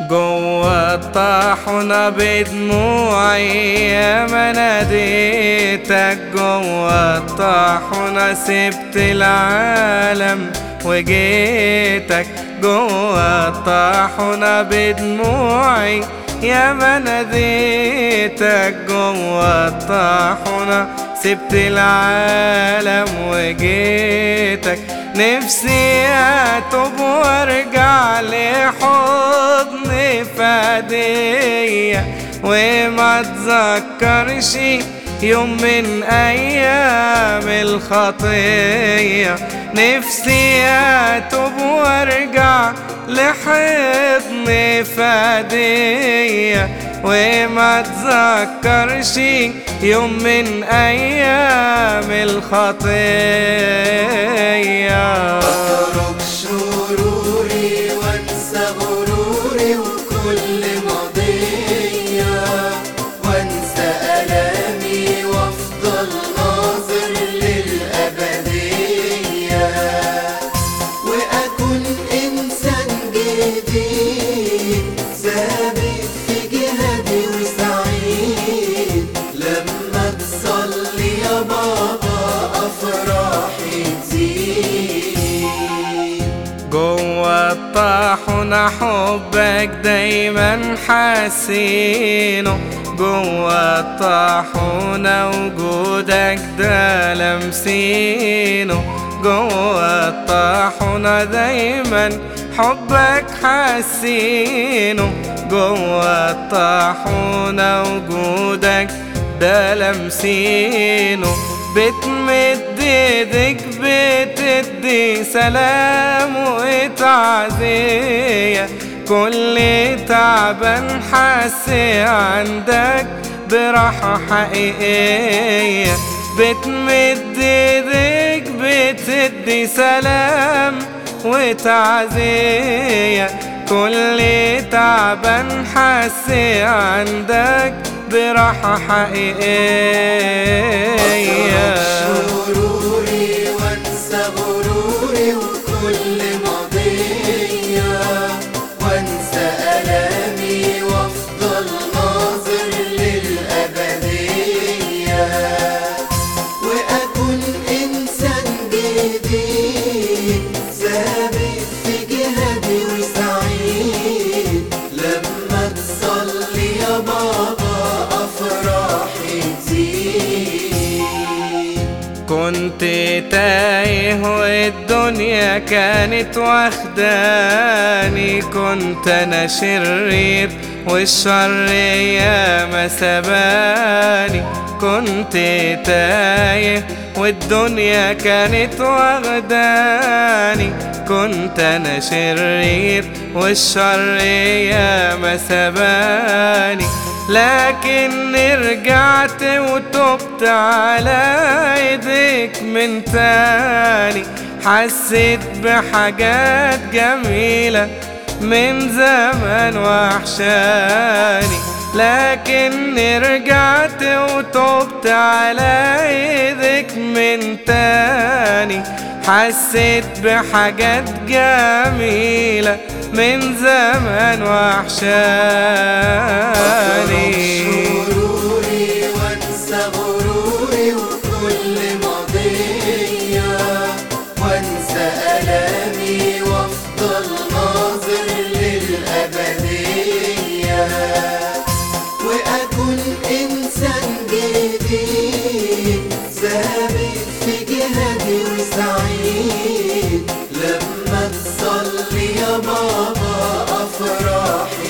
جوا الطاحنة بدموعي يا ما ناديتك جوا الطاحنة سبت العالم وجيتك جوا الطاحنة بدموعي يا ما ناديتك جوا الطاحنة سبت العالم وجيتك نفسي اتوب وارجع لحضن فدية وما اتذكرش يوم من ايام الخطيه نفسي اتوب وارجع لحضن فدية وما اتذكرش يوم من ايام الخطيه اترك شروري وانسى غروري وكل ماضية وانسى ألامي وافضل ناظر للأبدية وأكون إنسان جديد سابق في جهادي وسعيد لما تصلي يا بابا أفراحي تزيد جوا الطاحنة حبك دايما حاسينه جوا الطاحنة وجودك ده لمسينه جوا الطاحنة دايما حبك حاسينه جوا الطاحنة وجودك ده لمسينه بتمد ايدك بتدي سلام وتعزية كل تعبان حاسي عندك براحة حقيقية بتمد ايدك بتدي سلام وتعزية كل تعبان حاسي عندك براحة حقيقية شروري وانسى غروري وكل ماضية وانسى ألامي وافضل ناظر للأبدية وأكون إنسان جديد سابق في جهادي وسعيد لما تصلي يا بابا أفراحي تزيد كنت تايه والدنيا كانت واخداني كنت انا شرير والشر ياما سباني كنت تايه والدنيا كانت واخداني كنت انا شرير والشر ياما سباني لكن رجعت وتبت على ايديك من تاني حسيت بحاجات جميلة من زمان وحشاني لكن رجعت وتبت على ايديك من تاني حسيت بحاجات جميلة من زمان وحشاني شروري وانسى غروري وكل ماضية وانسى ألامي وافضل ناظر للأبدية وأكون إنسان جديد سابق في جهادي وسعيد لما تصلي يا بابا أفراحي